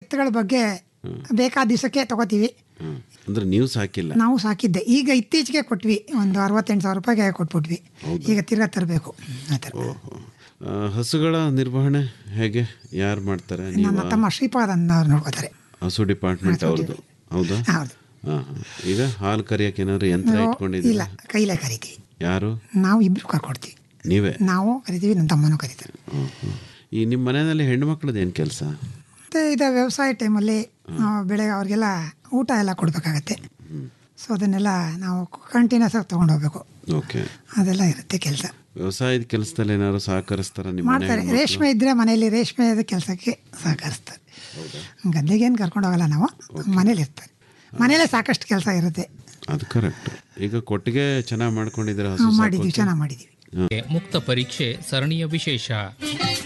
ಎತ್ತುಗಳ ಬಗ್ಗೆ ಬೇಕಾದ ದಿವಸಕ್ಕೆ ತಗೋತೀವಿ ಹ್ಮ್. ಅಂದ್ರೆ ನೀವು ಸಾಕಿಲ್ಲ ನಾವು ಸಾಕಿದ್ದೆ ಈಗ ಇತ್ತೀಚೆಗೆ ಕೊಟ್ವಿ ಒಂದು ಅರವತ್ತೆಂಟು ಸಾವಿರ ರೂಪಾಯಿಗೆ ಕೊಟ್ಬಿಟ್ವಿ ಈಗ ತಿರ್ಗಾ ತರಬೇಕು ಆ ಥರ ಓಹೋ ಆ, ಹಸುಗಳ ನಿರ್ವಹಣೆ ಹೇಗೆ ಯಾರು ಮಾಡ್ತಾರೆ ನೀವು ನನ್ನ ತಮ್ಮ ಶ್ರೀಪಾದ್ ಅನ್ನೋರು ನೋಡ್ಕೋತಾರೆ ಹಸು ಡಿಪಾರ್ಟ್ಮೆಂಟ್ ಅವ್ರದ್ದು ಹೌದಾ ಹೌದು ಹಾ, ಹಾ. ಈಗ ಹಾಲು ಕರಿಯಕ್ಕೆ ಏನಾದ್ರು ಯಂತ್ರ ಇಲ್ಲ ಇಟ್ಕೊಂಡಿದ್ದೀರಾ ಕೈಲೇ ಕರಿತೀವಿ ಯಾರು ನಾವು ಇಬ್ರು ಕರ್ಕೊಡ್ತೀವಿ ನೀವೇ ನಾವು ಕರಿತೀವಿ ನನ್ನ ತಮ್ಮನೂ ಕರೀತಾರೆ ಹ್ಮ್, ಹ್ಮ್. ಈ ನಿಮ್ಮ ಮನೆಯಲ್ಲಿ ಹೆಣ್ಣು ಮಕ್ಕಳದ್ದು ಏನು ಕೆಲಸ ಮತ್ತು ಇದು ವ್ಯವಸಾಯ ಟೈಮಲ್ಲಿ ನಾವು ಬೆಳೆ ಅವ್ರಿಗೆಲ್ಲ ಊಟ ಎಲ್ಲ ಕೊಡಬೇಕಾಗತ್ತೆ ಸೊ ಅದನ್ನೆಲ್ಲ ನಾವು ಕಂಟಿನ್ಯೂಸ್ ಆಗಿ ತೊಗೊಂಡು ಹೋಗ್ಬೇಕು ಓಕೆ ಅದೆಲ್ಲ ಇರುತ್ತೆ ಕೆಲಸ ವ್ಯವಸಾಯದ ಕೆಲಸದಲ್ಲಿ ಏನಾದ್ರು ಸಹಕರಿಸ್ತಾರ ನಿಮ್ಮ ಮನೆ ಮಾಡ್ತಾರೆ ಹೆಣ್ಮಕ್ಳು? ರೇಷ್ಮೆ ಇದ್ದರೆ ಮನೆಯಲ್ಲಿ ರೇಷ್ಮೆ ಕೆಲಸಕ್ಕೆ ಸಹಕರಿಸ್ತಾರೆ ಗದ್ದೆಗೇನು ಕರ್ಕೊಂಡು ಹೋಗಲ್ಲ ನಾವು ಮನೇಲಿ ಇರ್ತಾರೆ ಮನೇಲೆ ಸಾಕಷ್ಟು ಕೆಲಸ ಇರುತ್ತೆ ಅದು ಕರೆಕ್ಟ್ ಈಗ ಕೊಟ್ಟಿಗೆ ಚೆನ್ನಾಗಿ ಮಾಡ್ಕೊಂಡಿದ್ದೀರಾ ಹಸು ನಾವು ಮಾಡಿದ್ದೀವಿ ಸಾಕೋಕೆ? ಚೆನ್ನಾಗಿ ಮಾಡಿದ್ದೀವಿ ಮುಕ್ತ ಪರೀಕ್ಷೆ ಸರಣಿಯ ವಿಶೇಷ